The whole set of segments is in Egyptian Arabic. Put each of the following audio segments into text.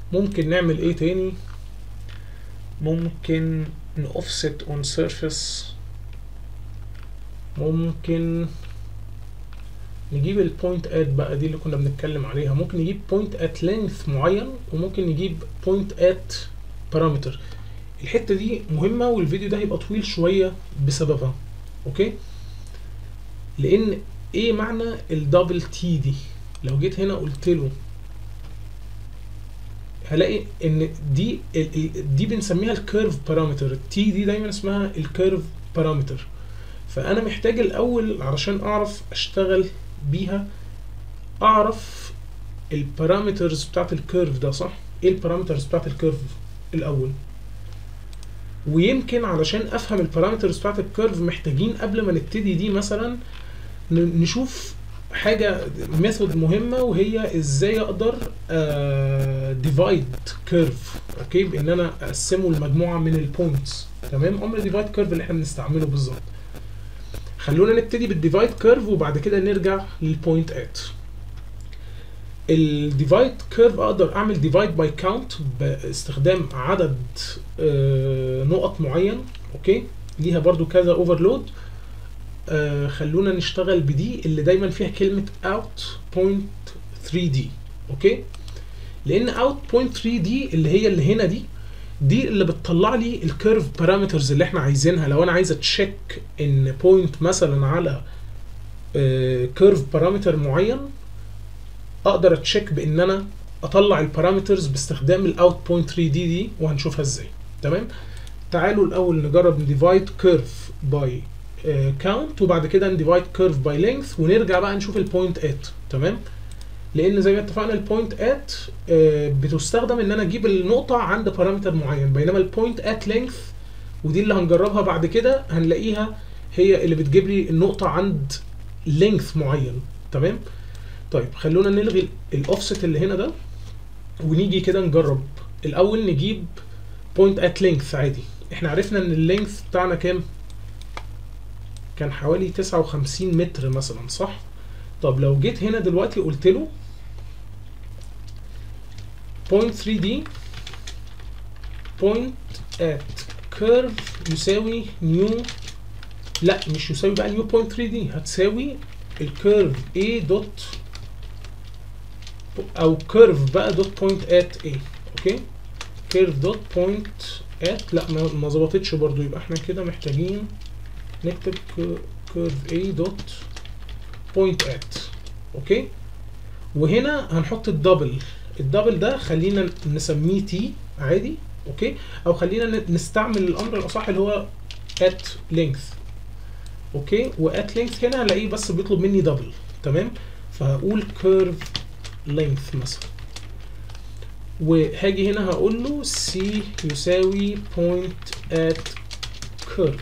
ممكن نعمل ايه تاني ممكن نوفست اون سيرفيس ممكن نجيب البوينت ات بقى دي اللي كنا بنتكلم عليها ممكن نجيب بوينت ات لينث معين وممكن نجيب بوينت ات بارامتر الحته دي مهمه والفيديو ده هيبقى طويل شويه بسببها اوكي لان ايه معنى الدبل تي دي لو جيت هنا قلت له هلاقي ان دي ال- ال- دي بنسميها الكيرف بارامتر التي دي دايما اسمها الكيرف بارامتر فانا محتاج الاول علشان اعرف اشتغل بيها اعرف البارامترز بتاعت الكيرف ده صح ايه البارامترز بتاعت الكيرف الاول ويمكن علشان افهم البارامترز بتاعت الكيرف محتاجين قبل ما نبتدي دي مثلا ن- نشوف حاجه ميثود مهمه وهي ازاي اقدر ديفايد كيرف اوكي بان انا اقسمه لمجموعه من البوينتس تمام امر ديفايد كيرف اللي احنا بنستعمله بالظبط خلونا نبتدي بالديفايد كيرف وبعد كده نرجع للبوينت ات الديفايد كيرف اقدر اعمل ديفايد باي كاونت باستخدام عدد آه، نقط معين اوكي ليها برضو كذا اوفرلود آه خلونا نشتغل بدي اللي دايما فيها كلمة out point 3D اوكي لان out point 3D اللي هي اللي هنا دي دي اللي بتطلع لي الكيرف بارامترز اللي احنا عايزينها لو انا عايز اتشيك ان بوينت مثلا على كيرف بارامتر معين اقدر اتشيك بان انا اطلع البارامترز باستخدام الاوت بوينت 3 دي دي وهنشوفها ازاي تمام تعالوا الاول نجرب نديفايد كيرف باي كاونت وبعد كده نديفايد كيرف باي لينث ونرجع بقى نشوف البوينت ات تمام لان زي ما اتفقنا البوينت ات بتستخدم ان انا اجيب النقطه عند بارامتر معين بينما البوينت ات لينث ودي اللي هنجربها بعد كده هنلاقيها هي اللي بتجيب لي النقطه عند لينث معين تمام طيب خلونا نلغي الاوفست اللي هنا ده ونيجي كده نجرب الاول نجيب بوينت ات لينث عادي احنا عرفنا ان اللينث بتاعنا كام كان حوالي 59 متر مثلا صح طب لو جيت هنا دلوقتي قلت له point 3D point at curve يساوي new لا مش يساوي بقى new point 3D هتساوي الكيرف A دوت او كيرف بقى دوت point at A اوكي كيرف دوت point at لا ما ما ظبطتش برضو يبقى احنا كده محتاجين نكتب كيرف A دوت point at اوكي وهنا هنحط الدبل الدبل ده خلينا نسميه تي عادي اوكي او خلينا ن- نستعمل الامر الاصح اللي هو at length اوكي وات لينث هنا هلاقيه بس بيطلب مني دبل تمام فهقول كيرف لينث مثلا وهاجي هنا هقول له سي يساوي point at curve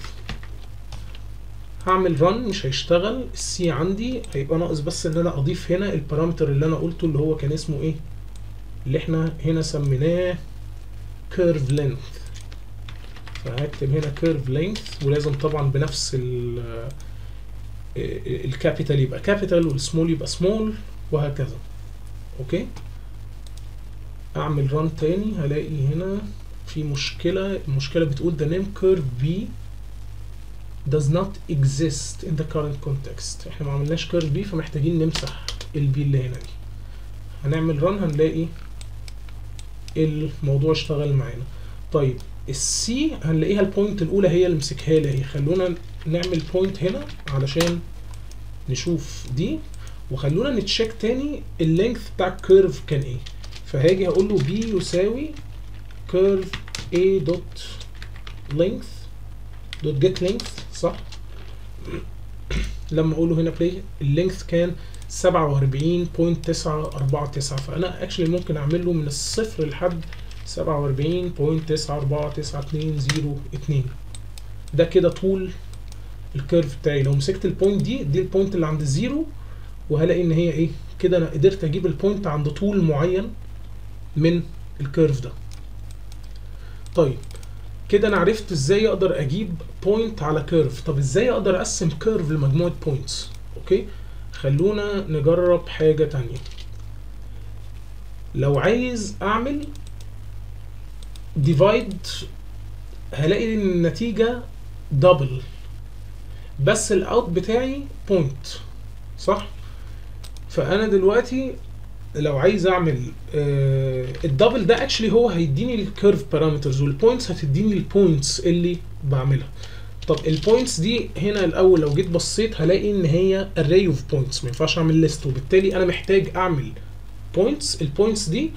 هعمل run مش هيشتغل السي عندي هيبقى ناقص بس ان انا اضيف هنا البارامتر اللي انا قلته اللي هو كان اسمه ايه اللي احنا هنا سميناه curve length فهكتب هنا curve length ولازم طبعا بنفس ال الكابيتال يبقى كابيتال والسمول يبقى سمول وهكذا اوكي اعمل ران تاني هلاقي هنا في مشكلة المشكلة بتقول the name curve B does not exist in the current context احنا ما عملناش curve B فمحتاجين نمسح ال B اللي هنا دي هنعمل ران هنلاقي الموضوع اشتغل معانا طيب السي هنلاقيها البوينت الاولى هي اللي مسكها لي اهي خلونا نعمل بوينت هنا علشان نشوف دي وخلونا نتشيك تاني اللينث بتاع الكيرف كان ايه فهاجي هقول له بي يساوي كيرف A دوت length دوت جيت length صح لما اقول له هنا بلاي اللينث كان 47.949 فانا اكشلي ممكن اعمل له من الصفر لحد 47.94902 ده كده طول الكيرف بتاعي لو مسكت البوينت دي دي البوينت اللي عند الزيرو وهلاقي ان هي ايه كده انا قدرت اجيب البوينت عند طول معين من الكيرف ده طيب كده انا عرفت ازاي اقدر اجيب بوينت على كيرف طب ازاي اقدر اقسم كيرف لمجموعه بوينتس اوكي خلونا نجرب حاجه تانية لو عايز اعمل ديفايد هلاقي ان النتيجه دبل بس الاوت بتاعي بوينت صح فانا دلوقتي لو عايز اعمل آه الدبل ده اكشلي هو هيديني الكيرف بارامترز والبوينتس هتديني البوينتس اللي بعملها طب البوينتس دي هنا الاول لو جيت بصيت هلاقي ان هي array اوف بوينتس ما ينفعش اعمل ليست وبالتالي انا محتاج اعمل بوينتس البوينتس دي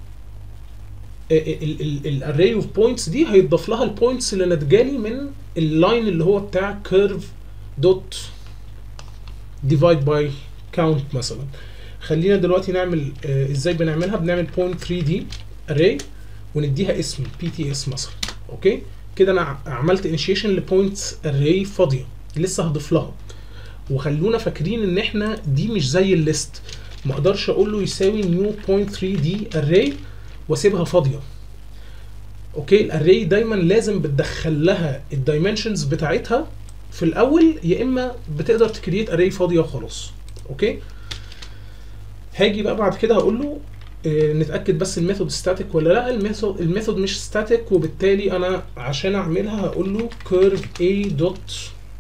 الاري اوف بوينتس دي هيتضاف لها البوينتس اللي ناتجالي من اللاين اللي هو بتاع كيرف دوت ديفايد باي كاونت مثلا خلينا دلوقتي نعمل آه ازاي بنعملها بنعمل بوينت 3 دي اري ونديها اسم بي تي اس مثلا اوكي كده انا عملت انيشيشن لبوينتس اري فاضيه لسه هضيف لها وخلونا فاكرين ان احنا دي مش زي الليست ما اقدرش اقول له يساوي نيو بوينت 3 دي اري واسيبها فاضيه اوكي الاري دايما لازم بتدخل لها الدايمنشنز بتاعتها في الاول يا اما بتقدر تكريت اري فاضيه وخلاص اوكي هاجي بقى بعد كده هقول له آه نتاكد بس الميثود ستاتيك ولا لا الميثود الميثود مش ستاتيك وبالتالي انا عشان اعملها هقول له curve a دوت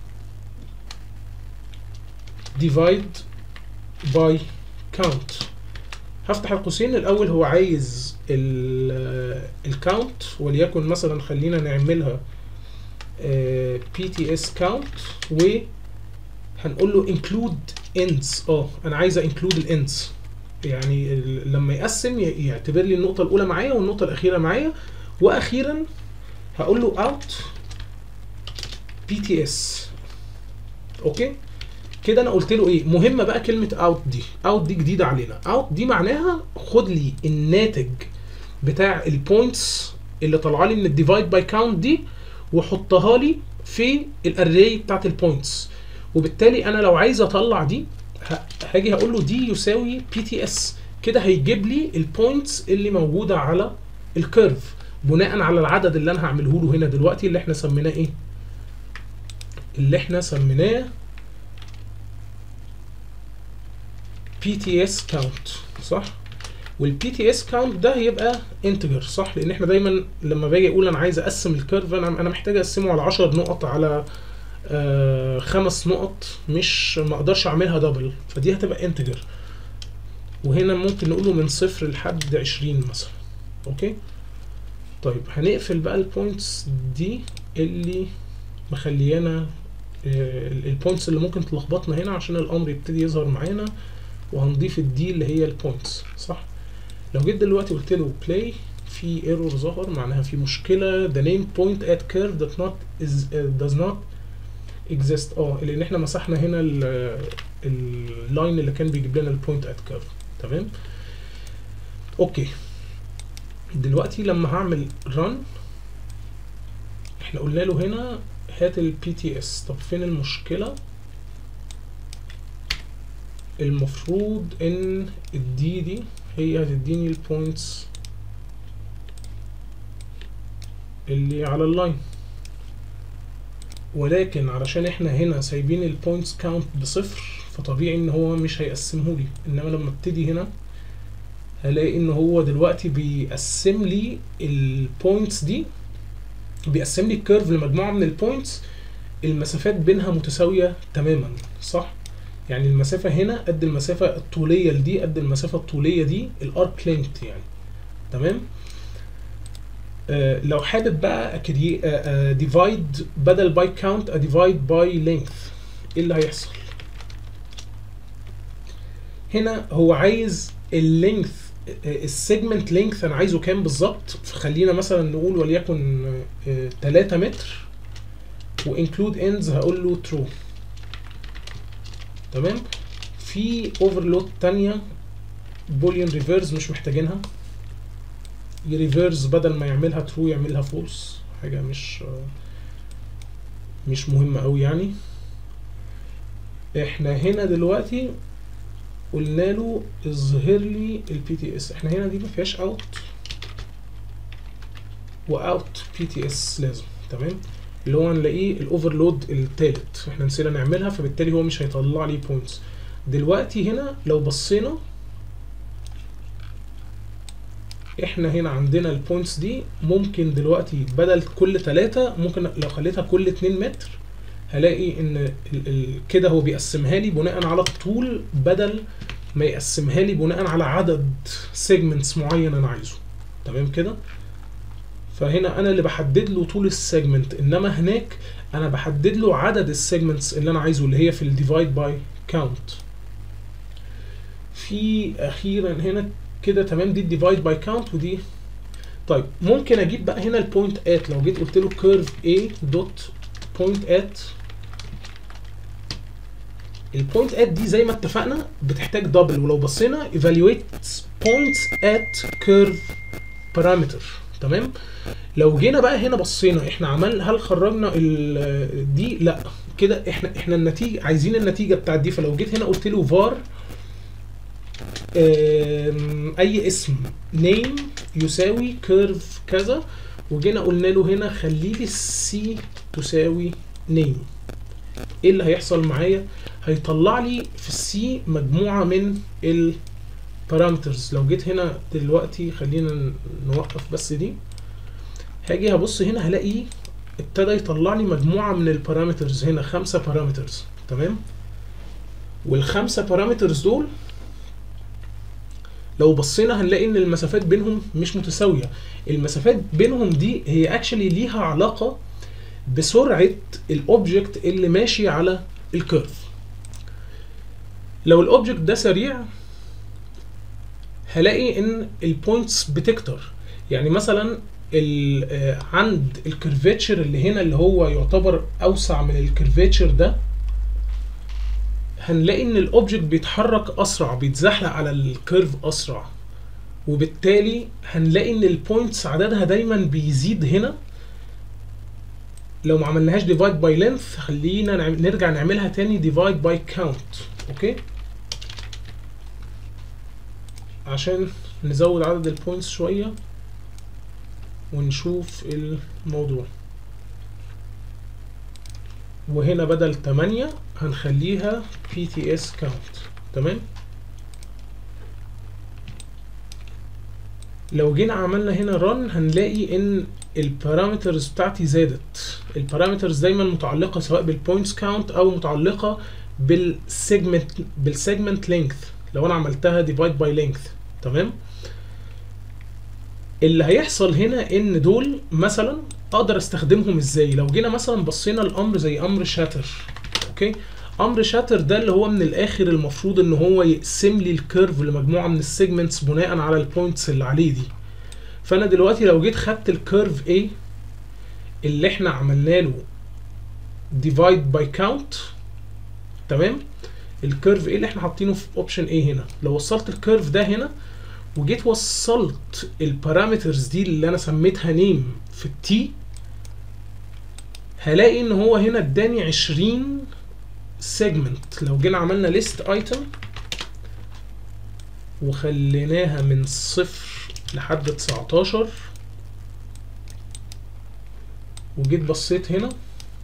divide by count هفتح القوسين الاول هو عايز الكاونت وليكن مثلا خلينا نعملها بي تي اس كاونت وهنقول له include ends اه انا عايزه include الانس يعني لما يقسم يعتبر لي النقطه الاولى معايا والنقطه الاخيره معايا واخيرا هقول له out بي تي اس اوكي كده انا قلت له ايه مهمه بقى كلمه اوت دي اوت دي جديده علينا اوت دي معناها خد لي الناتج بتاع البوينتس اللي طالعه لي من الديفايد باي كاونت دي وحطها لي في الاري بتاعت البوينتس وبالتالي انا لو عايز اطلع دي هاجي هقول له دي يساوي بي تي اس كده هيجيب لي البوينتس اللي موجوده على الكيرف بناء على العدد اللي انا هعمله له هنا دلوقتي اللي احنا سميناه ايه اللي احنا سميناه بي تي اس كاونت صح والبي تي اس كاونت ده هيبقى انتجر صح لان احنا دايما لما باجي اقول انا عايز اقسم الكيرف انا انا محتاج اقسمه على 10 نقط على آه خمس نقط مش ما اقدرش اعملها دبل فدي هتبقى انتجر وهنا ممكن نقوله من صفر لحد 20 مثلا اوكي طيب هنقفل بقى البوينتس دي اللي مخليانا آه البوينتس اللي ممكن تلخبطنا هنا عشان الامر يبتدي يظهر معانا وهنضيف الدي اللي هي البوينتس صح لو جيت دلوقتي قلت له بلاي في ايرور ظهر معناها في مشكله the name point at curve does not is uh, does not exist اه لان احنا مسحنا هنا اللاين اللي كان بيجيب لنا البوينت ات كيرف تمام اوكي دلوقتي لما هعمل run احنا قلنا له هنا هات البي تي اس طب فين المشكله المفروض ان الدي دي هي هتديني البوينتس اللي على اللاين ولكن علشان احنا هنا سايبين البوينتس كاونت بصفر فطبيعي ان هو مش هيقسمه لي انما لما ابتدي هنا هلاقي ان هو دلوقتي بيقسم لي البوينتس دي بيقسم لي الكيرف لمجموعه من البوينتس المسافات بينها متساويه تماما صح يعني المسافه هنا قد المسافه الطوليه لدي قد المسافه الطوليه دي الارك لينث يعني تمام آه لو حابب بقى اكري ديفايد بدل باي كاونت اديفايد باي لينث ايه اللي هيحصل هنا هو عايز اللينث السيجمنت لينث انا عايزه كام بالظبط فخلينا مثلا نقول وليكن 3 متر وانكلود اندز هقول له ترو تمام في اوفرلود تانية بوليان ريفيرز مش محتاجينها يريفيرز بدل ما يعملها ترو يعملها فولس حاجة مش مش مهمة قوي يعني احنا هنا دلوقتي قلنا له اظهر لي البي تي اس احنا هنا دي ما فيهاش اوت واوت بي تي اس لازم تمام اللي هو هنلاقيه الاوفرلود التالت احنا نسينا نعملها فبالتالي هو مش هيطلع لي بوينتس دلوقتي هنا لو بصينا احنا هنا عندنا البوينتس دي ممكن دلوقتي بدل كل ثلاثة ممكن لو خليتها كل 2 متر هلاقي ان ال- ال- كده هو بيقسمها لي بناء على الطول بدل ما يقسمها لي بناء على عدد سيجمنتس معين انا عايزه تمام كده فهنا انا اللي بحدد له طول السيجمنت انما هناك انا بحدد له عدد السيجمنتس اللي انا عايزه اللي هي في الديفايد باي كاونت في اخيرا هنا كده تمام دي الديفايد باي كاونت ودي طيب ممكن اجيب بقى هنا البوينت ات لو جيت قلت له كيرف A دوت بوينت ات البوينت ات دي زي ما اتفقنا بتحتاج دبل ولو بصينا evaluate points at curve parameter تمام لو جينا بقى هنا بصينا احنا عمل هل خرجنا ال- دي لا كده احنا احنا النتيجه عايزين النتيجه بتاعت دي فلو جيت هنا قلت له var آم، اي اسم name يساوي كيرف كذا وجينا قلنا له هنا خلي لي السي تساوي name ايه اللي هيحصل معايا هيطلع لي في السي مجموعه من البارامترز لو جيت هنا دلوقتي خلينا ن- نوقف بس دي هاجي هبص هنا هلاقي ابتدى يطلع لي مجموعه من البارامترز هنا خمسه بارامترز تمام والخمسه بارامترز دول لو بصينا هنلاقي ان المسافات بينهم مش متساويه المسافات بينهم دي هي اكشلي ليها علاقه بسرعه الاوبجكت اللي ماشي على الكيرف لو الاوبجكت ده سريع هلاقي ان البوينتس بتكتر يعني مثلا ال- آه، عند الكيرفاتشر اللي هنا اللي هو يعتبر اوسع من الكيرفاتشر ده هنلاقي ان الاوبجكت بيتحرك اسرع بيتزحلق على الكيرف اسرع وبالتالي هنلاقي ان البوينتس عددها دايما بيزيد هنا لو ما عملناهاش ديفايد باي لينث خلينا نعم- نرجع نعملها تاني ديفايد باي كاونت اوكي عشان نزود عدد البوينتس شويه ونشوف الموضوع وهنا بدل 8 هنخليها PTS count تمام لو جينا عملنا هنا run هنلاقي ان البارامترز بتاعتي زادت البارامترز دايما متعلقة سواء بالبوينتس كاونت او متعلقة بالسيجمنت بالسيجمنت لينث لو انا عملتها ديفايد باي لينث تمام اللي هيحصل هنا ان دول مثلا اقدر استخدمهم ازاي لو جينا مثلا بصينا الامر زي امر شاتر اوكي امر شاتر ده اللي هو من الاخر المفروض ان هو يقسم لي الكيرف لمجموعه من السيجمنتس بناء على البوينتس اللي عليه دي فانا دلوقتي لو جيت خدت الكيرف A اللي احنا عملنا له ديفايد باي كاونت تمام الكيرف A اللي احنا حاطينه في اوبشن A هنا لو وصلت الكيرف ده هنا وجيت وصلت البارامترز دي اللي انا سميتها نيم في التي هلاقي ان هو هنا اداني 20 سيجمنت لو جينا عملنا ليست ايتم وخليناها من صفر لحد 19 وجيت بصيت هنا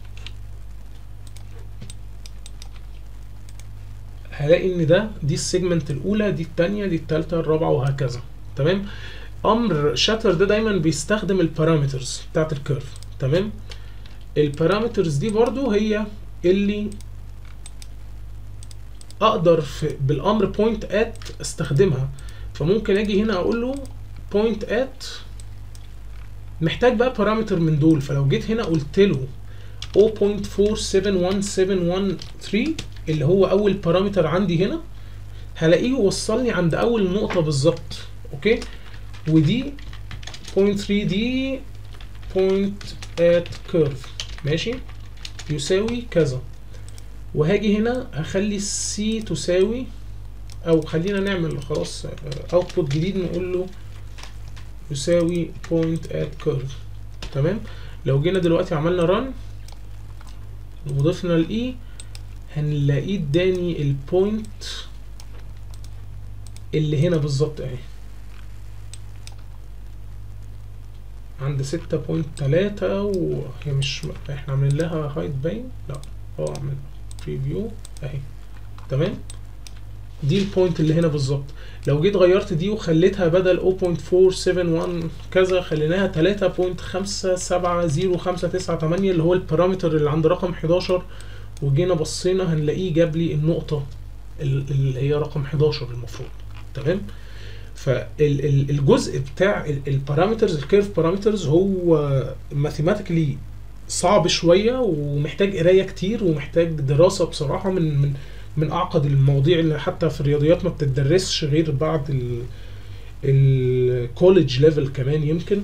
هلاقي ان ده دي السيجمنت الاولى دي الثانيه دي الثالثه الرابعه وهكذا تمام امر شاتر ده دايما بيستخدم البارامترز بتاعت الكيرف تمام البارامترز دي برضو هي اللي اقدر في بالامر بوينت ات استخدمها فممكن اجي هنا اقول له بوينت ات محتاج بقى بارامتر من دول فلو جيت هنا قلت له 0.471713 اللي هو اول بارامتر عندي هنا هلاقيه وصلني عند اول نقطة بالظبط اوكي ودي 0.3 دي point at curve ماشي يساوي كذا وهاجي هنا هخلي السي تساوي او خلينا نعمل خلاص اوتبوت جديد نقول له يساوي point at curve تمام لو جينا دلوقتي عملنا run وضفنا الاي هنلاقيه اداني البوينت اللي هنا بالظبط اهي عند ستة بوينت تلاتة وهي مش احنا عاملين لها هايت باين لا اه عامل بريفيو اهي تمام دي البوينت اللي هنا بالظبط لو جيت غيرت دي وخليتها بدل 0.471 كذا خليناها 3.57059 اللي هو البارامتر اللي عند رقم 11 وجينا بصينا هنلاقيه جاب لي النقطة ال- اللي هي رقم 11 المفروض تمام فالجزء بتاع البارامترز الكيرف بارامترز هو ماثيماتيكلي صعب شويه ومحتاج قرايه كتير ومحتاج دراسه بصراحه من من من اعقد المواضيع اللي حتى في الرياضيات ما بتدرسش غير بعد ال الكوليدج ليفل كمان يمكن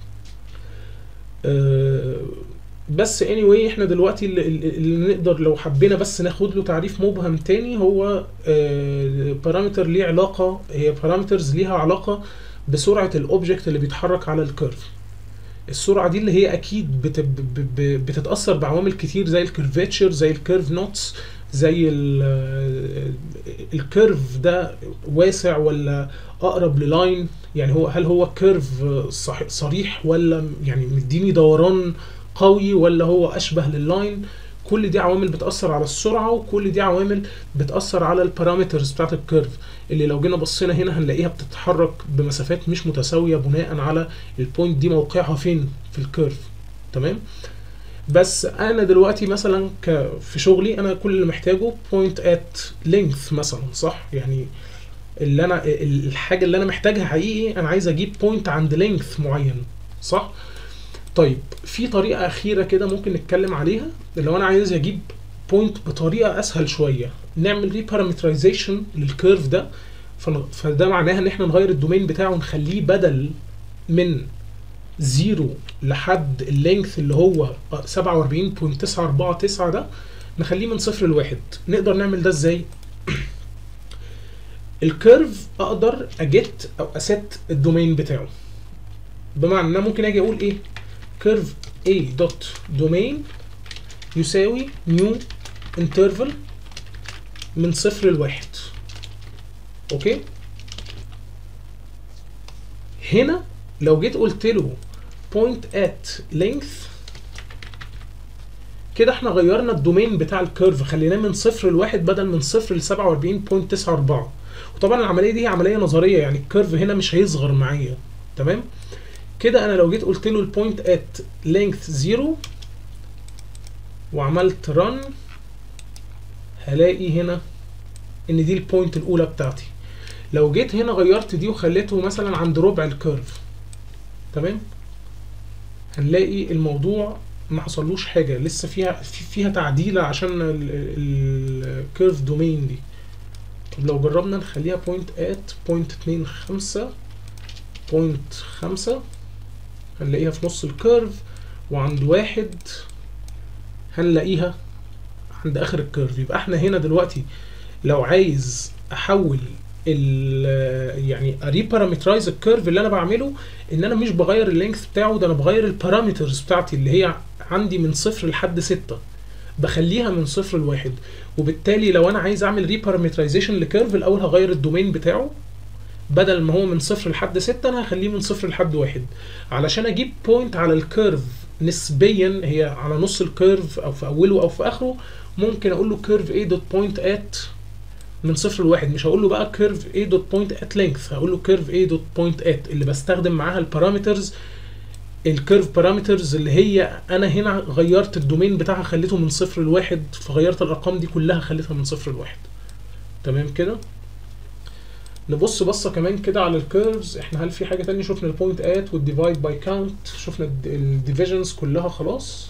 آه، بس anyway احنا دلوقتي اللي, اللي نقدر لو حبينا بس ناخد له تعريف مبهم تاني هو بارامتر ليه علاقة هي بارامترز ليها علاقة بسرعة الاوبجكت اللي بيتحرك على الكيرف السرعة دي اللي هي اكيد بت ب- ب- بتتأثر بعوامل كتير زي الكيرفاتشر زي الكيرف نوتس زي ال- الكيرف ده واسع ولا اقرب للاين يعني هو هل هو كيرف صح- صريح ولا يعني مديني دوران قوي ولا هو اشبه لللاين كل دي عوامل بتاثر على السرعه وكل دي عوامل بتاثر على البارامترز بتاعت الكيرف اللي لو جينا بصينا هنا هنلاقيها بتتحرك بمسافات مش متساويه بناء على البوينت دي موقعها فين في الكيرف تمام بس انا دلوقتي مثلا ك في شغلي انا كل اللي محتاجه بوينت ات لينث مثلا صح يعني اللي انا الحاجه اللي انا محتاجها حقيقي انا عايز اجيب بوينت عند لينث معين صح طيب في طريقه اخيره كده ممكن نتكلم عليها لو انا عايز اجيب بوينت بطريقه اسهل شويه نعمل ريبارامترايزيشن للكيرف ده فن- فده معناها ان احنا نغير الدومين بتاعه ونخليه بدل من زيرو لحد اللينث اللي هو 47.949 ده نخليه من صفر لواحد نقدر نعمل ده ازاي الكيرف اقدر اجت او اسيت الدومين بتاعه بمعنى ان انا ممكن اجي اقول ايه كيرف a دوت دومين يساوي نيو انترفال من صفر لواحد اوكي هنا لو جيت قلت له point at length كده احنا غيرنا الدومين بتاع الكيرف خليناه من صفر لواحد بدل من صفر ل 47.94 وطبعا العمليه دي هي عمليه نظريه يعني الكيرف هنا مش هيصغر معايا تمام كده انا لو جيت قلت له البوينت ات لينث زيرو وعملت رن هلاقي هنا ان دي البوينت الاولى بتاعتي لو جيت هنا غيرت دي وخليته مثلا عند ربع الكيرف تمام هنلاقي الموضوع ما حصلوش حاجه لسه فيها في- فيها تعديله عشان الكيرف دومين دي طب لو جربنا نخليها بوينت ات بوينت اتنين خمسة بوينت خمسة هنلاقيها في نص الكيرف وعند واحد هنلاقيها عند اخر الكيرف يبقى احنا هنا دلوقتي لو عايز احول ال يعني اريبارامترايز الكيرف اللي انا بعمله ان انا مش بغير اللينث بتاعه ده انا بغير البارامترز بتاعتي اللي هي عندي من صفر لحد ستة بخليها من صفر لواحد وبالتالي لو انا عايز اعمل ريبارامترايزيشن لكيرف الاول هغير الدومين بتاعه بدل ما هو من صفر لحد ستة انا هخليه من صفر لحد واحد علشان اجيب بوينت على الكيرف نسبيا هي على نص الكيرف او في اوله او في اخره ممكن اقول له كيرف ايه دوت بوينت ات من صفر لواحد مش هقول له بقى كيرف ايه دوت بوينت ات لينث هقول له كيرف ايه دوت بوينت ات اللي بستخدم معاها البارامترز الكيرف بارامترز اللي هي انا هنا غيرت الدومين بتاعها خليته من صفر لواحد فغيرت الارقام دي كلها خليتها من صفر لواحد تمام كده نبص بصه كمان كده على الكيرفز احنا هل في حاجه تانية شفنا البوينت ات والديفايد باي كاونت شفنا الديفيجنز كلها خلاص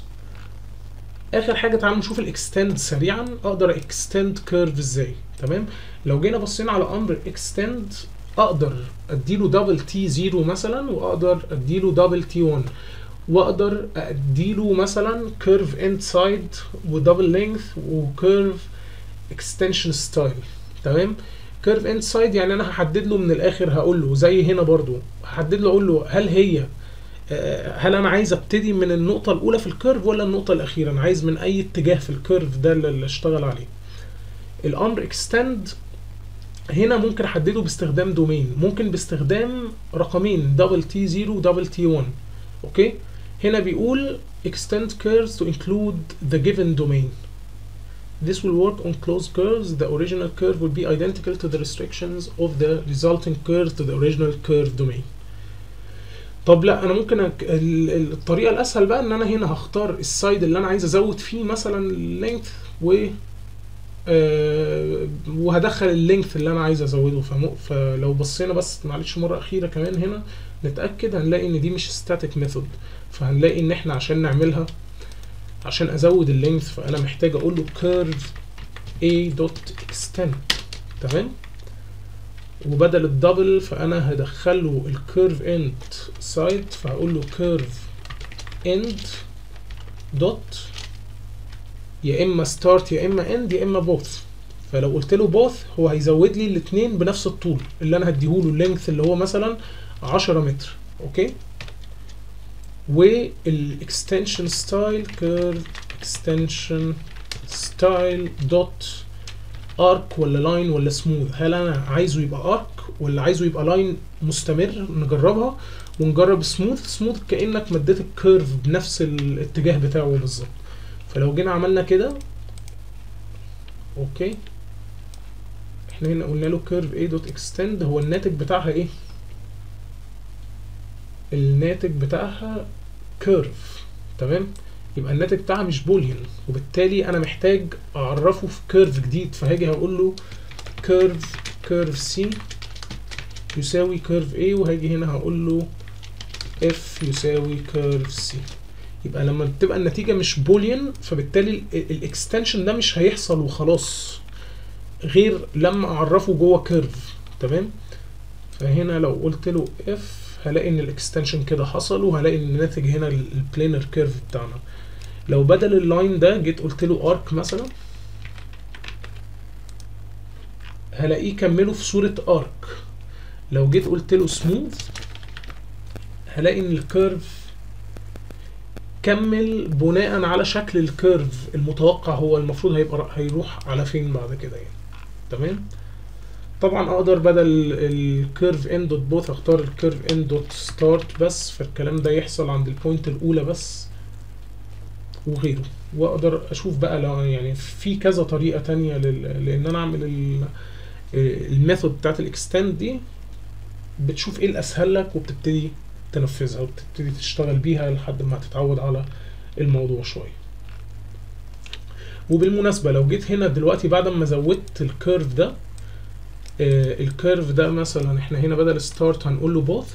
اخر حاجه تعالوا نشوف الاكستند سريعا اقدر اكستند كيرف ازاي تمام لو جينا بصينا على امر اكستند اقدر اديله دبل تي 0 مثلا واقدر اديله دبل تي 1 واقدر اديله مثلا كيرف اند سايد ودبل لينث وكيرف اكستنشن ستايل تمام كيرف اند سايد يعني انا هحدد له من الاخر هقول له زي هنا برضو هحدد له اقول له هل هي آه، هل انا عايز ابتدي من النقطه الاولى في الكيرف ولا النقطه الاخيره انا عايز من اي اتجاه في الكيرف ده اللي اشتغل عليه الامر اكستند هنا ممكن احدده باستخدام دومين ممكن باستخدام رقمين دبل تي 0 ودبل تي 1 اوكي هنا بيقول extend curves to include the given domain This will work on closed curves. The original curve will be identical to the restrictions of the resulting curve to the original curve domain. طب لا انا ممكن أك... ال- ال- الطريقه الاسهل بقى ان انا هنا هختار السايد اللي انا عايز ازود فيه مثلا اللينث و آه وهدخل اللينث اللي انا عايز ازوده فم... فلو بصينا بس معلش مره اخيره كمان هنا نتاكد هنلاقي ان دي مش static ميثود فهنلاقي ان احنا عشان نعملها عشان ازود اللينث فانا محتاج اقول له curve a dot extend تمام وبدل الدبل فانا هدخله الكيرف اند سايد فهقول له كيرف اند دوت يا اما ستارت يا اما اند يا اما بوث فلو قلت له بوث هو هيزود لي الاثنين بنفس الطول اللي انا هديهوله اللينث اللي هو مثلا 10 متر اوكي والاكستنشن ستايل كيرف اكستنشن ستايل دوت ارك ولا لاين ولا سموث هل انا عايزه يبقى ارك ولا عايزه يبقى لاين مستمر نجربها ونجرب سموث سموث كانك مديت الكيرف بنفس الاتجاه بتاعه بالظبط فلو جينا عملنا كده اوكي احنا هنا قلنا له كيرف ايه دوت اكستند هو الناتج بتاعها ايه الناتج بتاعها كيرف تمام يبقى الناتج بتاعها مش بوليان وبالتالي انا محتاج اعرفه في كيرف جديد فهاجي هقول له كيرف كيرف سي يساوي كيرف A وهاجي هنا هقول له F يساوي كيرف C يبقى لما بتبقى النتيجة مش بوليان فبالتالي الاكستنشن ده مش هيحصل وخلاص غير لما اعرفه جوه كيرف تمام فهنا لو قلت له F هلاقي ان الاكستنشن كده حصل وهلاقي ان الناتج هنا البلينر كيرف بتاعنا لو بدل اللاين ده جيت قلت له ارك مثلا هلاقيه كمله في صورة ارك لو جيت قلت له سموث هلاقي ان الكيرف كمل بناء على شكل الكيرف المتوقع هو المفروض هيبقى هيروح على فين بعد كده يعني تمام طبعا اقدر بدل الكيرف ان دوت بوث اختار الكيرف ان دوت ستارت بس فالكلام ده يحصل عند البوينت الاولى بس وغيره واقدر اشوف بقى لو يعني في كذا طريقه تانية لل... لان انا اعمل ال... الميثود بتاعت الاكستند دي بتشوف ايه الاسهل لك وبتبتدي تنفذها وبتبتدي تشتغل بيها لحد ما تتعود على الموضوع شويه وبالمناسبه لو جيت هنا دلوقتي بعد ما زودت الكيرف ده آه الكيرف ده مثلا احنا هنا بدل ستارت هنقول له بوث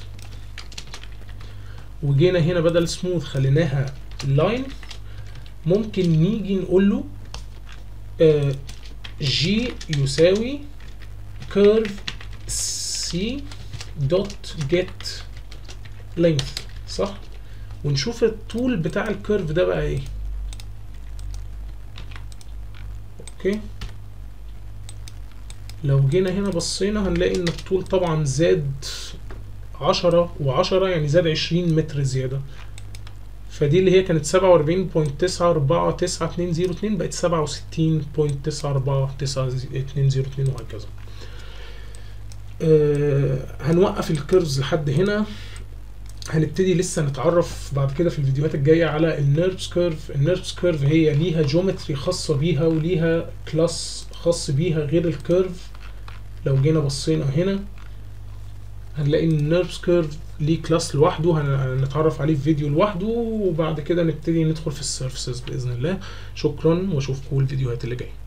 وجينا هنا بدل سموث خليناها لاين ممكن نيجي نقول له آه جي يساوي كيرف سي دوت جيت لينث صح ونشوف الطول بتاع الكيرف ده بقى ايه اوكي لو جينا هنا بصينا هنلاقي ان الطول طبعا زاد عشرة وعشرة يعني زاد عشرين متر زيادة فدي اللي هي كانت سبعة وأربعين بوينت تسعة أربعة تسعة اتنين زيرو اتنين بقت سبعة وستين بوينت تسعة أربعة تسعة اتنين زيرو اتنين وهكذا آه هنوقف الكيرفز لحد هنا هنبتدي لسه نتعرف بعد كده في الفيديوهات الجايه على النيرفز كيرف النيرفز كيرف هي ليها جيومتري خاصه بيها وليها كلاس خاص بيها غير الكيرف لو جينا بصينا هنا هنلاقي ان النيرفز كيرف ليه كلاس لوحده هنتعرف عليه في فيديو لوحده وبعد كده نبتدي ندخل في السيرفيسز باذن الله شكرا واشوفكم الفيديوهات اللي جايه